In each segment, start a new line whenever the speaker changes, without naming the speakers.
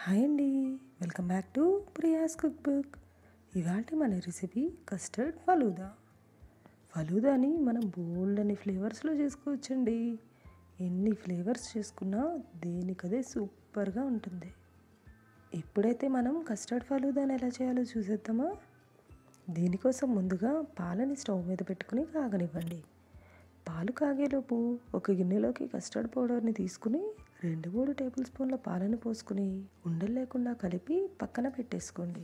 hi అండి welcome back to Priya's cook book ఇవాళ మన రెసిపీ కస్టర్డ్ ఫలూదా ఫలూదాని మనం బోల్డ్ అని ఫ్లేవర్స్లో చేసుకోవచ్చండి ఎన్ని ఫ్లేవర్స్ చేసుకున్నా దేనికదే సూపర్గా ఉంటుంది ఇప్పుడైతే మనం కస్టర్డ్ ఫలూదాని ఎలా చేయాలో చూసేద్దామా దీనికోసం ముందుగా పాలని స్టవ్ మీద పెట్టుకుని కాగనివ్వండి పాలు కాగేలోపు ఒక గిన్నెలోకి కస్టర్డ్ పౌడర్ని తీసుకుని రెండు మూడు టేబుల్ స్పూన్ల పాలను పోసుకుని ఉండలు లేకుండా కలిపి పక్కన పెట్టేసుకోండి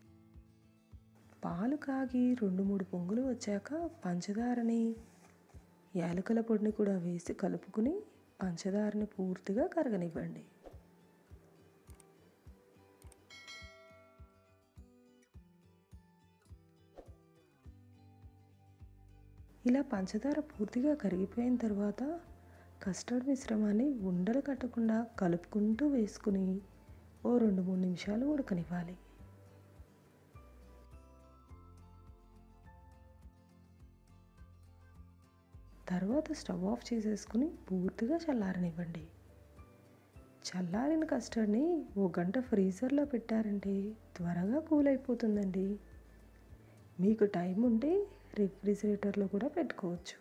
పాలు కాగి రెండు మూడు పొంగులు వచ్చాక పంచదారని యాలకుల పొడిని కూడా వేసి కలుపుకుని పంచదారని పూర్తిగా కరగనివ్వండి ఇలా పంచదార పూర్తిగా కరిగిపోయిన తర్వాత కస్టర్డ్ మిశ్రమాన్ని ఉండలు కట్టకుండా కలుపుకుంటూ వేసుకుని ఓ రెండు మూడు నిమిషాలు ఉడకనివ్వాలి తర్వాత స్టవ్ ఆఫ్ చేసేసుకుని పూర్తిగా చల్లారనివ్వండి చల్లారిన కస్టర్డ్ని ఓ గంట ఫ్రీజర్లో పెట్టారంటే త్వరగా కూల్ అయిపోతుందండి మీకు టైం ఉంటే రిఫ్రిజిరేటర్లో కూడా పెట్టుకోవచ్చు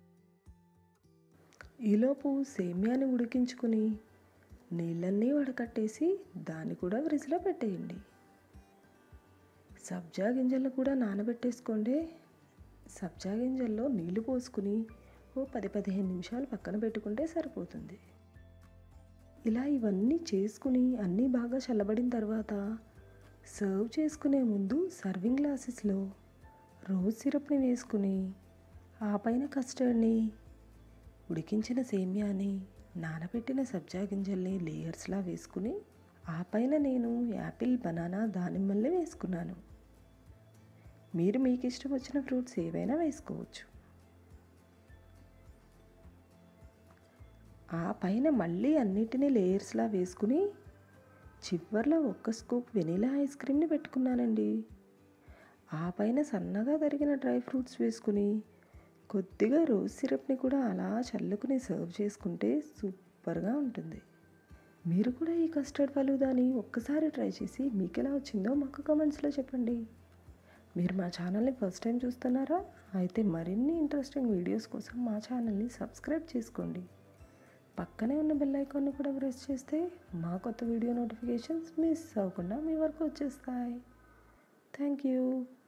ఈలోపు సేమ్యాని ఉడికించుకుని నీళ్ళన్నీ వడకట్టేసి దాన్ని కూడా ఫ్రిడ్జ్లో పెట్టేయండి సబ్జా గింజలను కూడా నానబెట్టేసుకోండి సబ్జా గింజల్లో నీళ్లు పోసుకుని ఓ పది పదిహేను నిమిషాలు పక్కన పెట్టుకుంటే సరిపోతుంది ఇలా ఇవన్నీ చేసుకుని అన్నీ బాగా చల్లబడిన తర్వాత సర్వ్ చేసుకునే ముందు సర్వింగ్ గ్లాసెస్లో రోజ్ సిరప్ని వేసుకుని ఆ పైన కస్టర్డ్ని ఉడికించిన సేమ్యాని నానబెట్టిన సబ్జా గింజల్ని లేయర్స్లా వేసుకుని ఆ పైన నేను యాపిల్ బనానా దానిమ్మల్ని వేసుకున్నాను మీరు మీకు ఇష్టం వచ్చిన ఫ్రూట్స్ ఏవైనా వేసుకోవచ్చు ఆ పైన మళ్ళీ అన్నిటినీ లేయర్స్లా వేసుకుని చివర్లో ఒక్క స్కూప్ వెనీలా ఐస్ క్రీమ్ని పెట్టుకున్నానండి ఆ పైన సన్నగా తరిగిన డ్రై ఫ్రూట్స్ వేసుకుని కొద్దిగా రోజ్ సిరప్ని కూడా అలా చల్లుకుని సర్వ్ చేసుకుంటే సూపర్గా ఉంటుంది మీరు కూడా ఈ కస్టర్డ్ ఫలూదాని ఒక్కసారి ట్రై చేసి మీకు ఎలా వచ్చిందో మాకు కమెంట్స్లో చెప్పండి మీరు మా ఛానల్ని ఫస్ట్ టైం చూస్తున్నారా అయితే మరిన్ని ఇంట్రెస్టింగ్ వీడియోస్ కోసం మా ఛానల్ని సబ్స్క్రైబ్ చేసుకోండి పక్కనే ఉన్న బెల్ ఐకాన్ని కూడా ప్రెస్ చేస్తే మా కొత్త వీడియో నోటిఫికేషన్స్ మిస్ అవ్వకుండా మీ వరకు వచ్చేస్తాయి థ్యాంక్ యూ